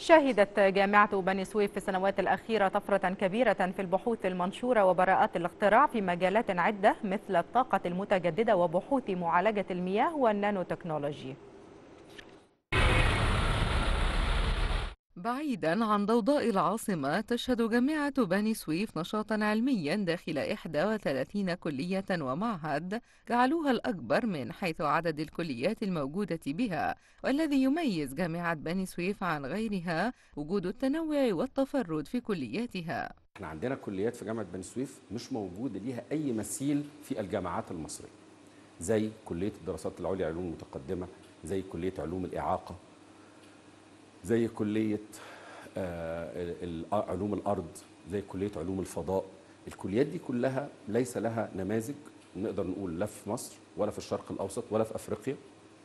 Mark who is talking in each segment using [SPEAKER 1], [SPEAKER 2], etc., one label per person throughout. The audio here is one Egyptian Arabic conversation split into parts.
[SPEAKER 1] شهدت جامعة بني سويف في السنوات الأخيرة طفرة كبيرة في البحوث المنشورة وبراءات الاختراع في مجالات عدة مثل الطاقة المتجددة وبحوث معالجة المياه والنانو تكنولوجي
[SPEAKER 2] بعيدا عن ضوضاء العاصمة تشهد جامعة بني سويف نشاطا علميا داخل 31 كلية ومعهد جعلوها الأكبر من حيث عدد الكليات الموجودة بها والذي يميز جامعة بني سويف عن غيرها وجود التنوع والتفرد في كلياتها
[SPEAKER 3] احنا عندنا كليات في جامعة بني سويف مش موجود ليها أي مثيل في الجامعات المصرية زي كلية الدراسات العليا علوم متقدمة زي كلية علوم الإعاقة زي كلية آه، ال- علوم الأرض زي كلية علوم الفضاء الكليات دي كلها ليس لها نماذج نقدر نقول لا في مصر ولا في الشرق الأوسط ولا في أفريقيا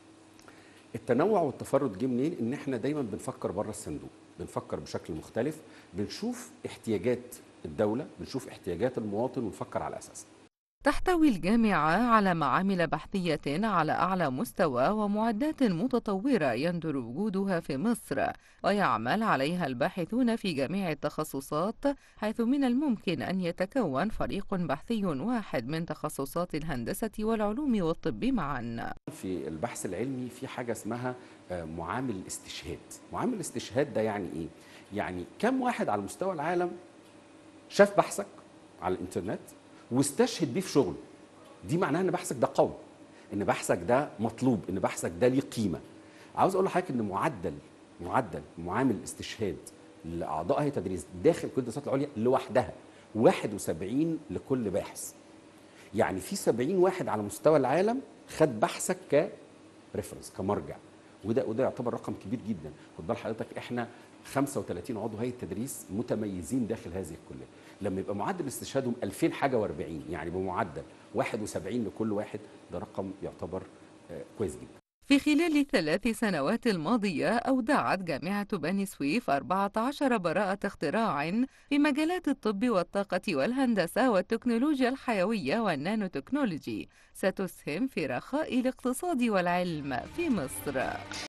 [SPEAKER 3] التنوع والتفرد جه منين ان احنا دايما بنفكر بره الصندوق بنفكر بشكل مختلف بنشوف احتياجات الدولة بنشوف احتياجات المواطن ونفكر على أساسها
[SPEAKER 2] تحتوي الجامعة على معامل بحثية على أعلى مستوى ومعدات متطورة يندر وجودها في مصر ويعمل عليها الباحثون في جميع التخصصات حيث من الممكن أن يتكون فريق بحثي واحد من تخصصات الهندسة والعلوم والطب معا
[SPEAKER 3] في البحث العلمي في حاجة اسمها آه، معامل الاستشهاد معامل الاستشهاد ده يعني ايه يعني كم واحد على مستوى العالم شاف بحثك على الانترنت واستشهد بيه في شغله دي معناها ان بحثك ده قوي ان بحثك ده مطلوب ان بحثك ده ليه قيمه عاوز اقول لحضرتك ان معدل معدل معامل الاستشهاد لاعضاء هيئه التدريس داخل كليه الدراسات العليا لوحدها 71 لكل باحث يعني في 70 واحد على مستوى العالم خد بحثك كريفرنس كمرجع وده وده يعتبر رقم كبير جدا خد بال حضرتك احنا 35 عضو هيئه تدريس متميزين داخل هذه الكليه لما يبقى معدل استشهادهم 2000 حاجه و40 يعني بمعدل 71 لكل واحد ده رقم يعتبر آه، كويس جدا
[SPEAKER 2] في خلال الثلاث سنوات الماضية أودعت جامعة بني سويف 14 براءة اختراع في مجالات الطب والطاقة والهندسة والتكنولوجيا الحيوية والنانو تكنولوجي ستسهم في رخاء الاقتصاد والعلم في مصر